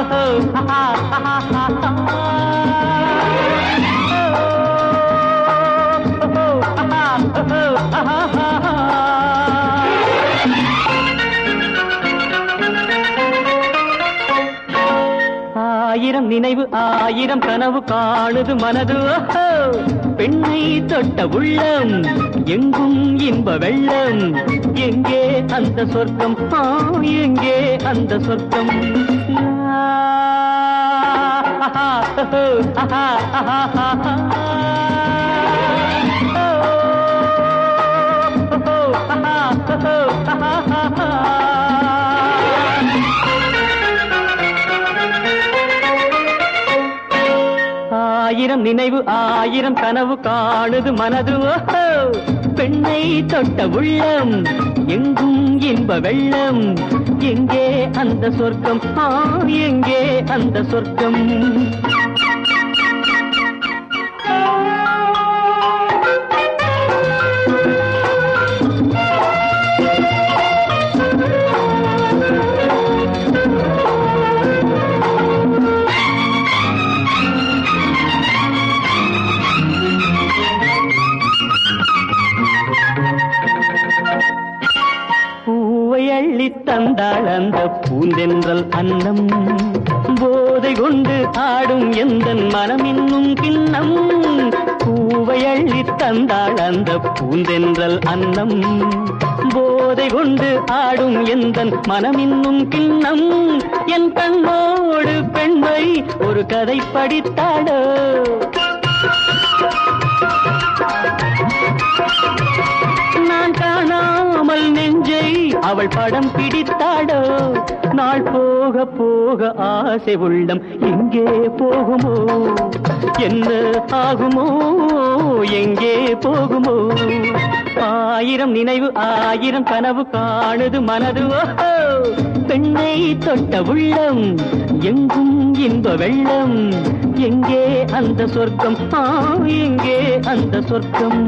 ஓஹோ, ஆஹா, ஆஹா, ஆஹா. ஓஹோ, ஆஹா, ஓஹோ, ஆஹா, ஆஹா. ஆயிரம் நினைவு ஆயிரம் கனவு காணுது மனது ஓஹோ பெண்ணை தொட்ட உள்ளம் எங்கும் இன்ப வெள்ளம் எங்கே அந்த சொர்க்கம் ஆ, எங்கே அந்த சொர்க்கம் ஆஹா, ஓஹோ, ஆஹா, ஆஹா, ஆஹா. ஓஹோ, ஆஹா, ஓஹோ, ஆஹா, ஆஹா. ஆயிரம் நினைவு ஆயிரம் கனவு காணுது மனது ஓஹோ பெண்ணை தொட்ட உள்ளம் எங்கும் இன்ப வெள்ளம் எங்கே அந்த சொர்க்கம் ஆ எங்கே அந்த சொர்க்கம் பூவை அள்ளி தந்தாள் அந்த பூந்தென்றல் அன்னம் போதை கொண்டு ஆடும் எந்த மனம் இன்னும் கிண்ணம் பூவை அள்ளி தந்தாள் அந்த பூந்தென்றல் அன்னம் போதை கொண்டு ஆடும் எந்த மனம் இன்னும் கிண்ணம் என் கண்ணோடு பெண்மை ஒரு கதை படித்தாடோ நான் காணாமல் நெஞ்சை அவள் படம் பிடித்தாடோ நாள் போக போக ஆசை உள்ளம் எங்கே போகுமோ என்ன ஆகுமோ எங்கே போகுமோ ஆயிரம் நினைவு ஆயிரம் கனவு காணுது மனது ஓஹோ பெண்ணை தொட்ட உள்ளம் எங்கும் இன்ப வெள்ளம் எங்கே அந்த சொர்க்கம் ஆ எங்கே அந்த சொர்க்கம்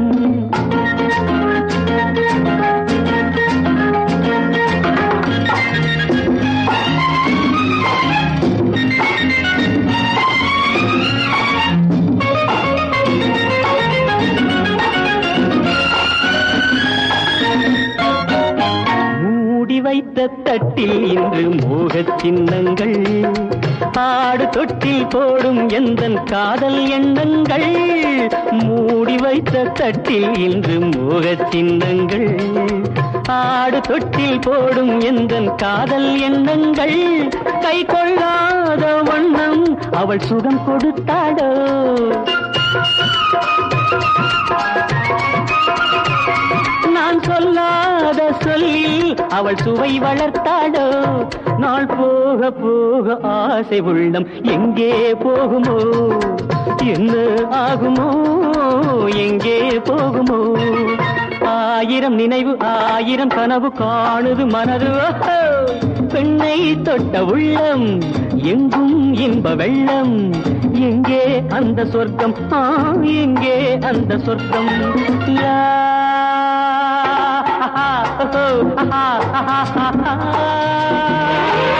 மூடி வைத்த தட்டில் இன்று மோகச் சின்னங்கள் ஆடு தொட்டில் போடும் எந்தன் காதல் எண்ணங்கள் மூடி வைத்த தட்டில் இன்று மோகச் சின்னங்கள் ஆடு தொட்டில் போடும் எந்தன் காதல் எண்ணங்கள் கை கொள்ளாத வண்ணம் அவள் சுகம் கொடுத்தாடோ நான் சொல்லாத சொல்லி அவள் சுவை வளர்த்தாடோ நாள் போக போக ஆசை உள்ளம் எங்கே போகுமோ என்ன ஆகுமோ எங்கே போகுமோ ஆயிரம் நினைவு ஆயிரம் கனவு காணுது மனது ஓஹோ பெண்ணை தொட்ட உள்ளம் எங்கும் இன்ப வெள்ளம் எங்கே அந்த சொர்க்கம் ஆ எங்கே அந்த சொர்க்கம் லா ஆஹா, ஓஹோ, ஆஹா, ஆஹா, ஆஹா.